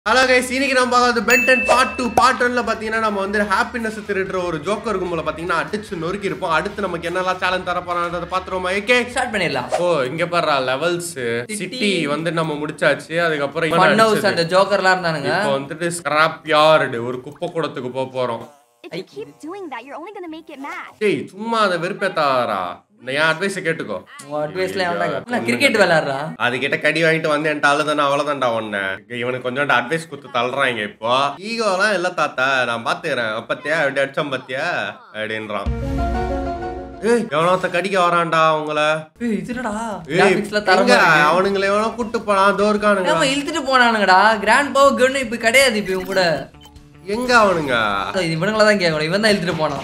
Hello guys இன்னைக்கு நம்ம பார்க்கறது பென்டன் பார்ட் டூ பார்ட் ஒன்ல பாத்தீங்கன்னா நம்ம வந்து ஹாப்பினஸ் திருடுற ஒரு ஜோக்கர் கும்பல பாத்தீங்கன்னா அடிச்சு நொறுக்கி இருப்போம் அடுத்து நமக்கு என்னெல்லாம் சேலஞ்ச் தர போறான்றத பாத்துருவோமா ஏகே ஸ்டார்ட் பண்ணிடலாம் ஓ இங்க பாரு லெவல்ஸ் சிட்டி வந்து நம்ம முடிச்சாச்சு அதுக்கப்புறம் இவன் ஃபன் ஹவுஸ் அடிச்சது. அந்த ஜோக்கர்லாம் இருந்தானுங்க இப்போ வந்துட்டு ஸ்கிராப் யார்டு ஒரு குப்பை கூடத்துக்கு போக போறோம் If you keep doing that, you're only gonna make it mad. டேய் சும்மா அதை வெறுப்பேத்தாரா இந்த என் அட்வைஸ் கேட்டுக்கோ உங்க அட்வைஸ்ல எவன்டா கிரிக்கெட் விளையாடுறான் அதுகிட்ட கடி வாங்கிட்டு வந்து என்கிட்ட அழுதானே அவ்வளவுதான்டா ஒண்ணு இவனுக்கு கொஞ்சோண்டு அட்வைஸ் கொடுத்து தள்ளுறாங்க இப்போ ஈகோலாம் இல்ல தாத்தா நான் பாத்துக்கிறேன் அப்பத்தியா அப்படி அடிச்சம் பாத்தியா அப்படின்றான் ஏய் எவனோத்த கடிக்க வரான்டா அவங்கள ஏய் இதுடா ஏய் கிராபிக்ஸ்ல தரமா எங்க? இருக்கு அவனுங்களை எவனோ கூட்டு போனான் தோ இருக்கானுங்க ஏமா இழுத்துட்டு போனானுங்கடா கிராண்ட் பவர் கன் இப்ப கிடையாது இப்ப இவன் கூட எங்க அவனுங்க அதான் இது இவனுங்கள தான் கேட்கணும் இவன் தான் இழுத்துட்டு போனான்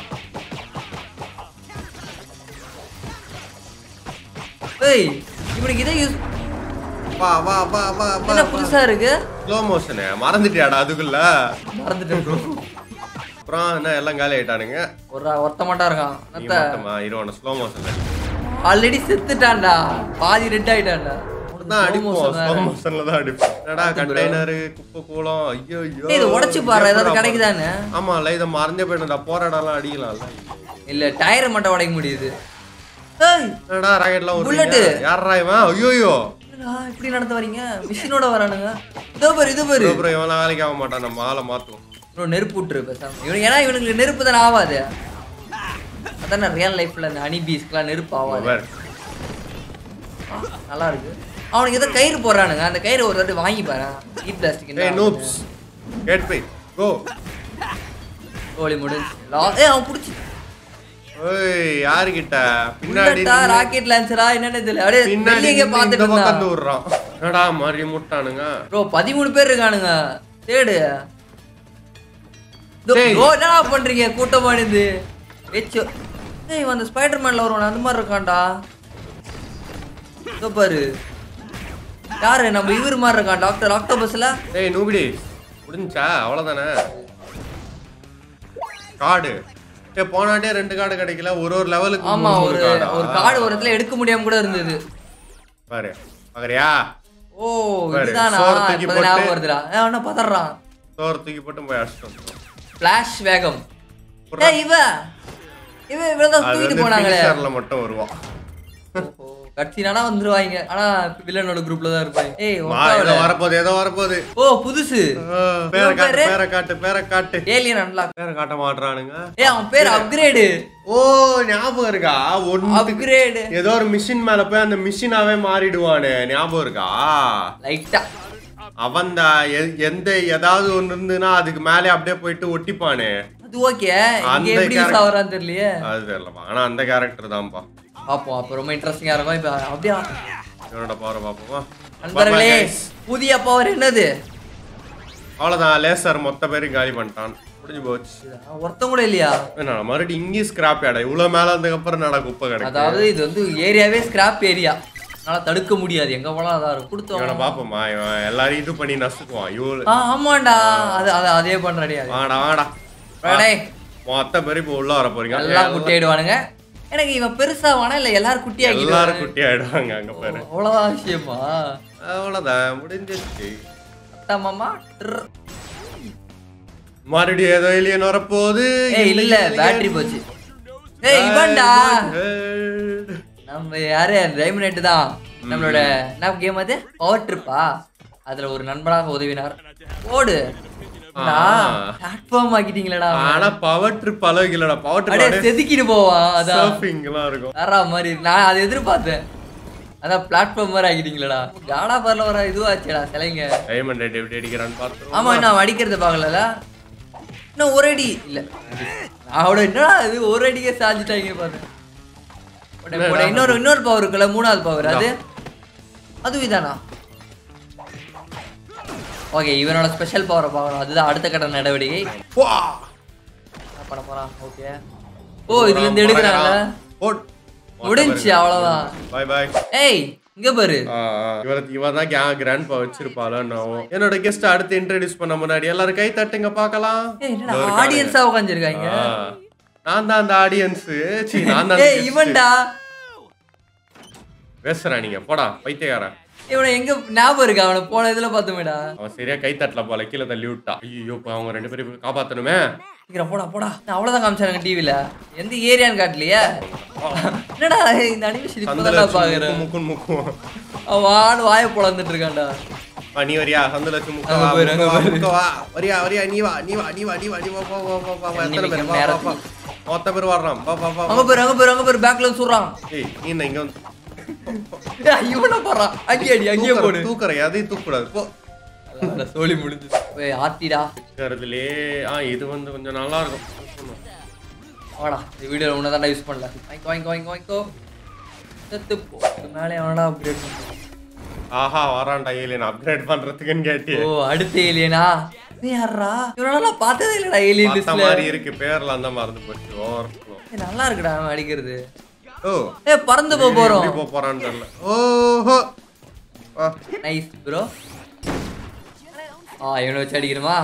ஏய் இவனுக்கு இதே யூஸ் வா வா வா வா வா என்ன புதுசா இருக்கு ஸ்லோ மோஷனு மறந்துட்டியாடா அதுக்குள்ள மறந்துட்டேன் bro. அப்புறம் என்ன எல்லாம் காலி ஆயிட்டானுங்க ஒரு ஒருத்த மட்டும் இருக்கான் நீ நத்த மட்டுமா இருவான ஸ்லோ மோஷன் ஆல்ரெடி செத்துட்டான்டா பாதி ரெட் ஆயிட்டான்டா தான் அடிப்போம் slow motion ஸ்லோ வேற. மோஷன்ல தான் அடிப்போம் என்னடா கண்டெய்னர் குப்பை கூலம் ஐயோ ஐயோ ஏய், இதை உடைச்சு பாரு ஏதாவது கிடைக்குதான்னு ஆமால இதை மறந்தே போயிட்டா போற இடம்லாம் அடிக்கலாம்ல இல்ல டயரை மட்டும் உடைக்க முடியுது ஏய் என்னடா ராக்கெட்லாம் Bullet. ஒரு யாரா இவன் ஐயோ என்னடா இப்படி நடந்து வரீங்க மிஷினோட வரானுங்க இதோ பாரு இது பாரு அப்புறம் இவன் வேலைக்கு ஆக மாட்டான் நம்ம ஆளை மாத்துவோம் ப்ரோ நெருப்பு விட்டுரு பேசாம இவனுக்கு ஏன்னா இவனுக்கு நெருப்பு தானே ஆகாது அதான் ரியல் லைஃப்ல இந்த ஹனி பீஸ்க்குலாம் நெருப்பு ஆகாது பாரு. ஆ, நல்லா இருக்கு அவனுக்கு ஏதோ கயிறு போடுறானுங்க அந்த கயிறு ஒரு வாட்டி வாங்கி பாரு ஈட் பிளாஸ்டிக் ஏய் நூப்ஸ் கேட் பை கோ கோழி முடிஞ்சு லா- ஏய் அவன் பிடிச்சி ஏய் யாருகிட்ட பின்னாடி புல்லட்டா ராக்கெட் லான்ச்சரா என்னன்னு தெரியல அப்படியே பின்னாடி வெளியே நின்னு பார்த்துட்டு இந்த பக்கம் இருந்தான் விடுறான் என்னடா மாதிரி முட்டானுங்க ப்ரோ பதிமூணு பேர் இருக்கானுங்க தேடு இதோ, டேய். இதோ என்னடா பண்றீங்க கூட்டமானது வெச்சு ஏய் இவன் அந்த ஸ்பைடர் மேன்ல வருவான் அந்த மாதிரி இருக்கான்டா இதோ பாரு யாரு நம்ம இவர் மாதிரி இருக்கான் டாக்டர் ஆக்டோபஸ்ல ஏய் நூபிடி முடிஞ்சா அவ்வளவுதானே காடு ஏ போனாட்டே ரெண்டு கார்டு கிடைக்கல ஒரு ஒரு லெவலுக்கு ஆமா மூணு ஒரு கார்டா? ஒரு கார்டு ஒரு இடத்துல எடுக்க முடியாம கூட இருந்தது பாரு பாக்குறியா ஓ பாரு, இதுதானா சோறு தூக்கி இப்பதான் ஞாபகம் போட்டு. வருதுடா ஏய், அவன பதறான் சோறு தூக்கி போட்டு போய் அடிச்சிட்டோம் ஃபிளாஷ் வேகம் புர்ரா. ஏய் இவ இவ இவன் தான் அது தூக்கிட்டு வந்து போனாங்களே finisherல மட்டும் வருவான் ஓஹோ, கட்சினானா வந்துருவாங்க ஆனா வில்லனோட குரூப்ல தான் இருப்பாங்க ஏய் வா, ஒக்காவல. ஏதோ வரப்போகுது ஏதோ வரப்போகுது ஓ புதுசு ஆ, பேரை இவன் காட்டு பேரு? பேரை காட்டு பேரை காட்டு ஏலியன் அன்லாக் பேரை காட்ட மாட்றானுங்க ஏய் அவன் பேர் அப்கிரேடு ஓ ஞாபகம் இருக்கா ஒன்னு அப்கிரேடு ஏதோ ஒரு மிஷின் மேல போய் அந்த மிஷினாவே மாறிடுவானு ஞாபகம் இருக்கா லைட்டா அவன் தான் எந்த ஏதாவது ஒண்ணு இருந்துன்னா அதுக்கு மேலே அப்படியே போயிட்டு ஒட்டிப்பானே அது ஓகே இங்க அந்த எப்படி யூஸ் character- ஆகுறான்னு தெரியலையே அது தெரியலப்பா ஆனா அந்த கேரக்டர் தான்ப்பா பாப்போம் அப்ப ரொம்ப இன்ட்ரெஸ்டிங்கா இருக்கும் இப்ப அப்படியே இவனோட பவர் பாப்போமா நண்பர்களே புதிய பவர் என்னது அவ்வளவுதான் லேசர் மொத்த பேரும் காலி பண்ணிட்டான் முடிஞ்சு போச்சு ஒருத்தன் கூட இல்லையா என்ன மறுபடியும் இங்கேயும் ஸ்கிராப் ஆடா இவ்வளவு மேல வந்ததுக்கு அப்புறம் நட குப்பை கிடக்கு அதாவது இது வந்து ஏரியாவே ஸ்கிராப் ஏரியா அதனால தடுக்க முடியாது எங்க போனாலும் அதான் இருக்கும் இவனை கொடுத்தோம் பாப்போமா இவன் எல்லாரையும் இது பண்ணி நசுக்குவான் இவ்வளவு ஆ ஆமாண்டா அது அது அதே பண்றடி அது வாடா வாடா டேய், மொத்த பேரும் இப்ப உள்ள வர போறீங்க எல்லாம் குட்டி ஆயிடுவானுங்க எனக்கு இவன் பெருசா வானா இல்ல எல்லாரும் குட்டி ஆக்கிடுவாங்க எல்லாரும் குட்டி ஆயிடுவாங்க அங்க பாரு அவ்வளவுதான் விஷயமா அவ்வளவுதான் முடிஞ்சிருச்சு அத்தா மாமா ட்ர். மறுபடியும் ஏதோ ஏலியன் வரப்போகுது ஏய் இல்ல alien. பேட்டரி போச்சு ஏய் இவன்டா Head. நம்ம யாரு டைமண்ட் தான் நம்மளோட என்ன கேம் அது பவர் ட்ரிப்பா அதுல ஒரு நண்பனாக உதவினார் ஓடு பிளாட்ஃபார்ம் ஆக்கிட்டீங்களடா ஆனா பவர் ட்ரிப் அளவுக்கு இல்லடா பவர் அப்படியே ட்ரிப் செதுக்கிட்டு போவான் அதான் சர்ஃபிங் எல்லாம் இருக்கும் வேற மாதிரி இருக்கு. நான் அதை எதிர்பார்த்தேன் அதான் பிளாட்ஃபார்ம் மாதிரி ஆக்கிட்டீங்களடா காடா பார்ல வர இதுவாச்சேடா சிலைங்க டைமண்ட் ரேட் எப்படி அடிக்கிறான்னு பார்த்துருவோம் ஆமா இன்னும் அவன் அடிக்கிறத பார்க்கல இன்னும் ஒரு அடி இல்ல அவட என்னடா இது ஒரு அடிக்கே சாஞ்சிட்டாங்க பாரு போடா, போடா. இன்னொரு இன்னொரு பவர் இருக்குல்ல மூணாவது பவர் அது அதுவும் இதானா ஓகே இவனோட ஸ்பெஷல் பவரை பார்க்கணும் அதுதான் அடுத்த கட்ட நடவடிக்கை வா! என்ன பண்ண போறான் ஓகே ஓ இதுல இருந்து எடுக்கிறாங்க போட். முடிஞ்சுச்சு அவ்வளவுதான் பாய் பாய் ஏய் இங்க பாரு இவர இவன் தான் கே கிராண்ட் பா வச்சிருப்பாளோ என்னோட கெஸ்ட் அடுத்து இன்ட்ரடியூஸ் பண்ண முன்னாடி எல்லாரும் கை தட்டுங்க பார்க்கலாம் ஏய் என்னடா ஆடியன்ஸா உட்காந்துருக்காங்க ஆ. நான் தான் அந்த ஆடியன்ஸ் சீ நான் தான் ஏய் இவன்டா பேசுறேன் நீங்க போடா பைத்தியக்காரன் இவனை எங்க ஞாபகம் இருக்கு அவனை போன இதுல பார்த்தோமேடா அவன் சரியா கை தட்டல போல கீழே தள்ளி விட்டா ஐயோ இப்ப அவங்க ரெண்டு பேரும் போய் காப்பாத்தணுமே சீக்கிரம் போடா போடா நான் அவ்வளவுதான் காமிச்சாங்க டிவில எந்த ஏரியான்னு காட்டலையே என்னடா இந்த அனிமேஷன் சந்தில இப்பதான் பாக்குறேன் முக்கும் முக்கும் அவன் வாயை பொழந்துட்டு இருக்கான்டா வா, நீ வரியா சந்தில வச்சு முக்க அங்க வா, போயிரு, முக்க அங்க வா, போயிரு. முக்க வா. வரியா வரியா நீ வா நீ வா நீ வா நீ வா நீ வா வா வா வா வா வா எத்தனை பேர் வா வா வா மொத்த பேர் வர்றான் வா வா வா அங்க போயிரு அங்க போயிரு அங்க போயிரு பேக்ல சொல்றான் ஏய் நீ என்ன இங்க வந்து இவனை போறான் அங்கே அடி அங்கேயே போடு தூக்குற எதையும் தூக்கக்கூடாது போ அதான் சோலி முடிஞ்சு ஏய் ஆர்த்திடா இருக்கிறதுலே ஆ இது வந்து கொஞ்சம் நல்லா இருக்கும் வாடா இந்த வீடியோ உன்னை தான்டா யூஸ் பண்ணல வாங்கிக்கோ வாங்கிக்கோ வாங்கிக்கோ வாங்கிக்கோ செத்து போ இதுக்கு மேலே எவனடா அப்கிரேட் பண்ணுறது ஆஹா வரான்டா ஏலியன் அப்கிரேட் பண்றதுக்குன்னு கேட்டி ஓ அடுத்த ஏலியனா நீ யாரா இவனால நான் பார்த்ததே இல்லடா ஏலியன் பார்த்த லிஸ்ட்ல மாதிரி இருக்கு பேர்ல அந்த மறந்து போச்சு ஓவர்ஃப்ளோ நல்லா இருக்குடா அவன் அடிக்கிறது ஓ ஏ பறந்து போக போறோம் எப்படி போக போறான்னு தெரியல ஓஹோ ஆ நைஸ் ப்ரோ ஆ இவனை வச்சு அடிக்கணுமா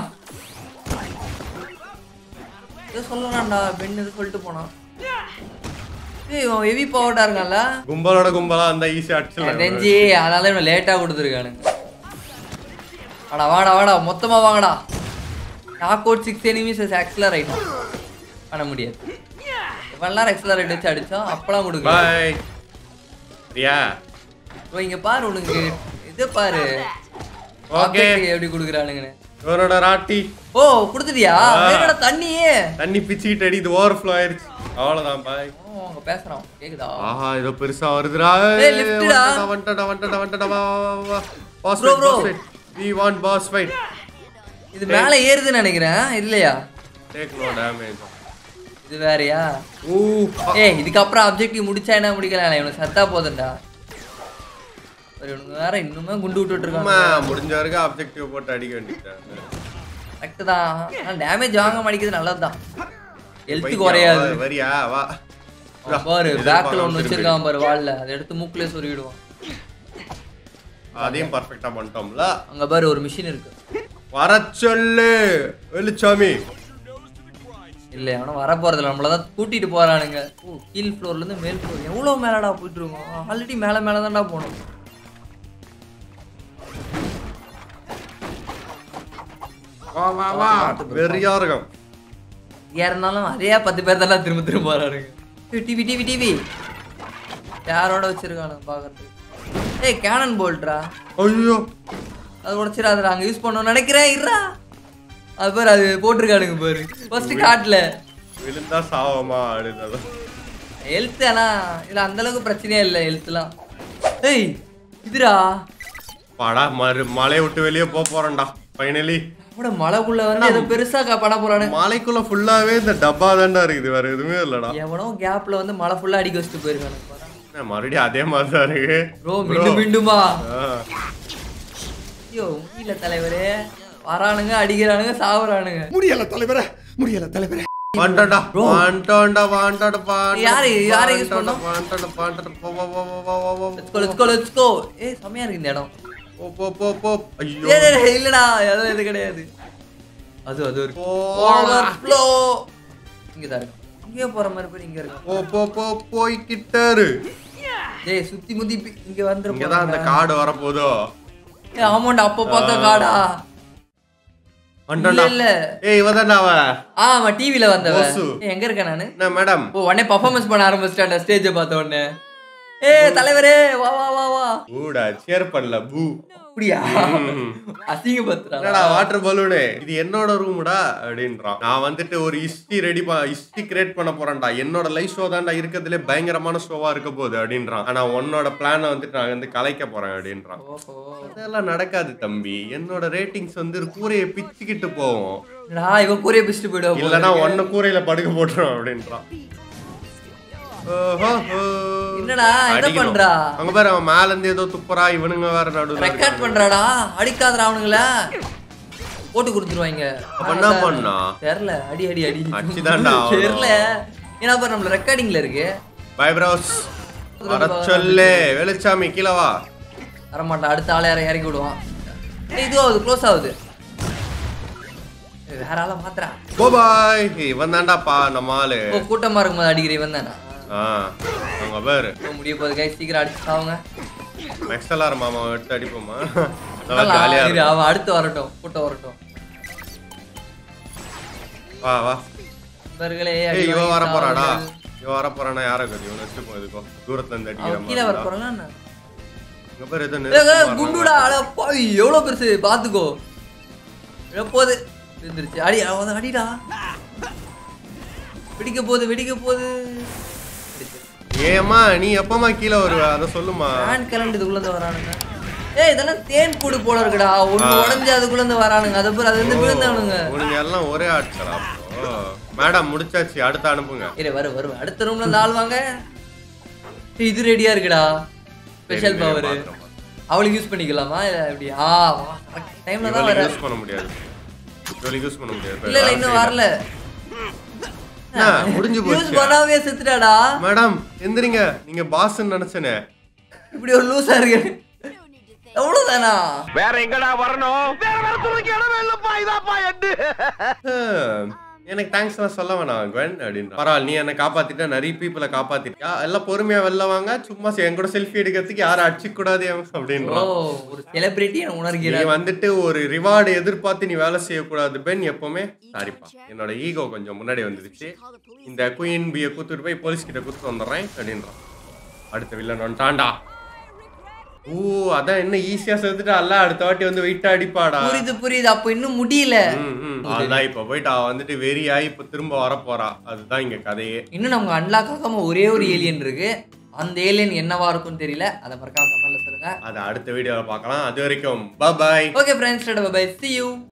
ஏதோ சொல்லலாம்டா பெண் இது சொல்லிட்டு போனான் ஏய் இவன் ஹெவி பவர்டா இருக்கான்ல கும்பலோட கும்பலா அந்த ஈஸி எனக்கு அடிச்சல தெரிஞ்சு அதனால இவன் லேட்டா கொடுத்துருக்கானுங்க வாடா வாடா வாடா மொத்தமா வாங்கடா knock out six enemies accelerate பண்ண முடியாது இவன்லாம் ஆக்சிலரைட் வச்சு அடிச்சா அப்பலாம் கொடுக்கலாம் பாய் ரியா ப்ரோ இங்க பாரு உனக்கு இது பாரு ஓகே Object எப்படி கொடுக்குறானுங்கன்னு இவனோட ராட்டி ஓ கொடுத்துட்டியா என்னடா தண்ணியே தண்ணி பிச்சுக்கிட்டு அடி இது ஓவர்ஃப்ளோ ஆயிருச்சு அவ்வளவுதான் பாய் ஓ அங்க பேசுறான் கேக்குதா ஆஹா ஏதோ பெருசா வருதுடா ஏய், lift டா. வந்துட்டா வந்துட்டா வந்துட்டா வா வா வா boss Bro, bro. We want boss fight இது மேல ஏறுதுன்னு நினைக்கிறேன் இல்லையா டேக் நோ டேமேஜ் இது வேறயா ஊ ஏய் இதுக்கப்புறம் அப்ஜெக்டிவ் முடிச்சா என்ன முடிக்கலாம் இவனுக்கு சத்தா போதும்டா சரி இவனுக்கு வேற இன்னுமே குண்டு விட்டுட்டு சும்மா இருக்காங்க முடிஞ்ச வரைக்கும் அப்ஜெக்டிவ் போட்டு அடிக்க வேண்டியது கரெக்ட் தான் ஆனால் டேமேஜ் வாங்க மாட்டேங்குது நல்லதுதான் ஹெல்த் குறையாது வரியா வா அவன் பாரு பேக்ல ஒன்று வச்சிருக்கான் பாரு வால்ல அதை எடுத்து மூக்குல சொருகிடுவான் அதையும் பர்ஃபெக்ட்டா பண்ணிட்டோம்ல அங்க பாரு ஒரு மிஷின் இருக்கு வர சொல்லு வெளிச்சாமி இல்ல அவனும் வர போறதில்ல நம்மள தான் கூட்டிட்டு போறானுங்க ஓ கீழ் ஃப்ளோர்ல இருந்து மேல் ஃப்ளோர் எவ்வளவு மேலடா போயிட்டு இருக்கோம் ஆல்ரெடி மேல மேல தான்டா போகணும் வா வா வா வெறியா இருக்கும் யார் இருந்தாலும் அதே பத்து பேர் தானே திரும்ப திரும்ப வரானுங்க டிவி டிவி டிவி யாரோட வச்சிருக்கானு பாக்குறது ஏய் கேனன் போல்ட்ரா ஐயோ அது உடச்சிடாதடா அங்க யூஸ் பண்ணணும்னு நினைக்கிறேன் இருடா அது பாரு அது போட்டிருக்கானுங்க பாரு ஃபர்ஸ்ட் காட்டல விழுந்தா சாவமா அடுத்தது ஹெல்த் ஆனா இதுல அந்த அளவுக்கு பிரச்சனையே இல்லை ஹெல்த்லாம் ஏய் இதுடா பாடா மறு மலையை விட்டு வெளியே போக போறேன்டா ஃபைனலி கூட மலைக்குள்ள வந்து ஏதோ பெருசா க- பண்ண போறானு மலைக்குள்ள ஃபுல்லாவே இந்த டப்பா தான்டா இருக்குது வேற எதுவுமே இல்லடா எவனோ கேப்ல வந்து மலை ஃபுல்லா அடிக்க வச்சுட்டு போயிருக்கானு என்ன, மறுபடியும் அதே மாதிரி தான் இருக்கு ப்ரோ மீண்டும் மீண்டுமா ஆ. ஐயோ முடியல தலைவரே வரானுங்க அடிக்கிறானுங்க சாவுறானுங்க முடியல தலைவரே முடியல தலைவரே வந்துட்டோம்டா வந்துட்டோம்டா வந்துட்டோம்டா வந்துட்டோம்டா, யாரு? யாரை use வந்துட்டோம்டா, பண்ணோம்? வந்துட்டோம்டா, வந்துட்டோம்டா. போ, போ, போ, போ, போ, போ, let's go let's go let's go ஏய் செமையா இருக்கு இந்த இடம் போ, போ, போ, போ. ஐயோ ஏய், ஏய், ஏய், இல்லடா அது இது கிடையாது அது அது இருக்கு போடா. ஓவர்ஃப்ளோ இங்க தான் இருக்கு இங்கே போற மாதிரி போய் இங்க இருக்கு போ, போ, போ, போய்க்கிட்டாரு டேய் சுத்தி முத்தி பி- இங்க வந்துரு இங்கதான் அந்த காடு வரப்போதோ ஏய் ஆமாண்டா அப்ப பார்த்த காடா வந்துட்டோம்டா. இல்ல, இல்ல. ஏய் இவதான்டா அவ ஆமா டிவில வந்தவ போசு. ஏய், எங்க இருக்க நானு என்ன மேடம் ஓ உடனே பர்ஃபார்மன்ஸ் பண்ண ஆரம்பிச்சிட்டான் ஸ்டேஜை பார்த்த உடனே ஏய் தலைவரே வா வா வா வா பூடா சேர் பண்ணல பூ அப்படியா ம். அசிங்க பத்துறா என்னடா வாட்டர் பலூனு இது என்னோட ரூம்டா அப்படின்றான் நான் வந்துட்டு ஒரு ஹிஸ்டி ரெடி ஹிஸ்டி கிரியேட் பண்ண போறேன்டா என்னோட லைஃப் ஷோ தான்டா இருக்கிறதுலே பயங்கரமான ஷோவா இருக்க போகுது அப்படின்றான் ஆனா உன்னோட பிளானை வந்துட்டு நான் வந்து கலைக்க போறேன் அப்படின்றான் ஓஹோ இதெல்லாம் நடக்காது தம்பி என்னோட ரேட்டிங்ஸ் வந்து கூரையை பிச்சுக்கிட்டு போவோம் நான் இவன் கூரைய பிடிச்சிட்டு போயிடுவா போல இல்லனா இருக்கு. ஒன்ன கூரையில படுக்க போட்டுரும் அப்படின்றான் ஓஹோஹோ. என்னடா, என்ன அடிக்கணும். பண்றா? அங்க பாரு அவன் மேல இருந்து ஏதோ துப்புறா இவனுங்க வேற நடுவுல ரெக்கார்ட் பண்றாடா அடிக்காதடா அவனுங்கள போட்டு கொடுத்துருவாங்க அப்ப என்ன பண்ணா? தெரியல அடி அடி அடி அடிச்சுதான்டா ஆகணும். தெரியல ஏன்னா பாரு நம்மள ரெக்கார்டிங்ல இருக்கு பை ப்ரோஸ் வர சொல்லு வெளிச்சாமி கீழே வா வரமாட்டான் அடுத்த ஆளை யாரை இறக்கி விடுவான் ஏய், இது ஆகுது க்ளோஸ் ஆகுது ஏய், வேற ஆளை மாத்திரா போ பாய் இவன் தான்டாப்பா நம்ம ஆளு ஓ கூட்டமா இருக்கும்போது அடிக்கிற இவன் தானா ஆ அங்க பாரு ஓ, முடிய போகுது கை சீக்கிரம் அடிச்சு சாவுங்க எக்ஸ்எல்ஆர் மாமாவை எடுத்து அடிப்போமா நல்லா நல்லா, ஜாலியா இரு, இருக்கும் அவன் அடுத்து வரட்டும் கூட்டம் வரட்டும் வா வா நண்பர்களே ஏய் அடி இவ வர போறாடா வாங்கிட்டார்கள். இவ வர போறானா யாரை கதி இவனை வச்சுப்போம் இதுக்கோ தூரத்துல இருந்து அடிக்கிற அவன் கீழே வர மாதிரி போறானா என்ன? இங்க பேர் எதோ ஏய், நெருப்பு ஏய், மாறின குண்டுடா அட பாவி எவ்வளவு பெருசு பாத்துக்கோ எப்போது இருந்துருச்சு அடி அவன் அடிடா வெடிக்க போகுது வெடிக்க போகுது ஏம்மா நீ எப்பமா கீழே வருவ அத சொல்லுமா ஃபேன் கரண்ட் இதுக்குள்ள இருந்து வரானுங்க ஏய் இதெல்லாம் தேன் கூடு போல இருக்குடா ஒண்ணு உடைஞ்சு அதுக்குள்ள இருந்து வரானுங்க அது பேர் அது வந்து விழுந்தானுங்க உனக்கு எல்லாம் ஒரே ஆட்களா அப்போ மேடம் முடிச்சாச்சு அடுத்து அனுப்புங்க இரு வரு வரு அடுத்த ரூம்ல இருந்து ஆள் வாங்க ஏய், இது ரெடியா இருக்குடா ஸ்பெஷல் சரி, பவர் பாக்குறேன், பாக்குறேன். அவளுக்கு யூஸ் பண்ணிக்கலாமா இல்ல எப்படி ஆ டைம்ல தான் இவளுக்கு வர யூஸ் பண்ண முடியாது இவளுக்கு யூஸ் பண்ண முடியாது இல்ல இல்ல இன்னும் வரல என்ன, முடிஞ்சு யூஸ் போச்சு பண்ணாமே செத்துட்டாடா மேடம் எந்திரிங்க நீங்க பாஸ்ன்னு நினைச்சனே இப்படி ஒரு லூசா இருக்கு எவ்வளவுதானா வேற எங்கடா வரணும் வேற வரத்துக்கு இடமே இல்லப்பா இதாப்பா எட்டு ஹம், எனக்கு தேங்க்ஸ் எல்லாம் சொல்ல வேணாம் குவன் அப்படின்ற பரவாயில்ல நீ என்ன காப்பாத்திட்ட நிறைய பீப்புளை காப்பாத்திட்டியா எல்லாம் பொறுமையா வெளில வாங்க சும்மா செ- என் கூட செல்ஃபி எடுக்கிறதுக்கு யாரும் அடிச்சுக்க கூடாது ஓ அப்படின்றான் ஒரு செலிபிரிட்டி நான் நீ உணர்கிறேன் வந்துட்டு ஒரு ரிவார்டு எதிர்பார்த்து நீ வேலை செய்யக்கூடாது பென் எப்பவுமே சாரிப்பா என்னோட ஈகோ கொஞ்சம் முன்னாடி வந்துருச்சு இந்த குயின் பிய கூத்துட்டு போய் போலீஸ் கிட்ட கூத்து வந்துடுறேன் அப்படின்றான் அடுத்த வில்லன் வந்துட்டான்டா ஓ அதான் என்ன ஈஸியா செத்துட்டு அல்ல அடுத்த வாட்டி வந்து வெயிட்டா அடிப்பாடா புரியுது புரியுது அப்ப இன்னும் முடியல ம், ம். அதான் இப்ப போயிட்டு அவ வந்துட்டு வெறியாயி இப்ப திரும்ப வரப்போறா அதுதான் இங்க கதையே இன்னும் நமக்கு அன்லாக் ஆகாம ஒரே ஒரு ஏலியன் இருக்கு அந்த ஏலியன் என்னவா இருக்கும்னு தெரியல அதை மறக்காம கமெண்ட்ல சொல்லுங்க அதை அடுத்த வீடியோல பார்க்கலாம் அது வரைக்கும் bye okay friends bye see you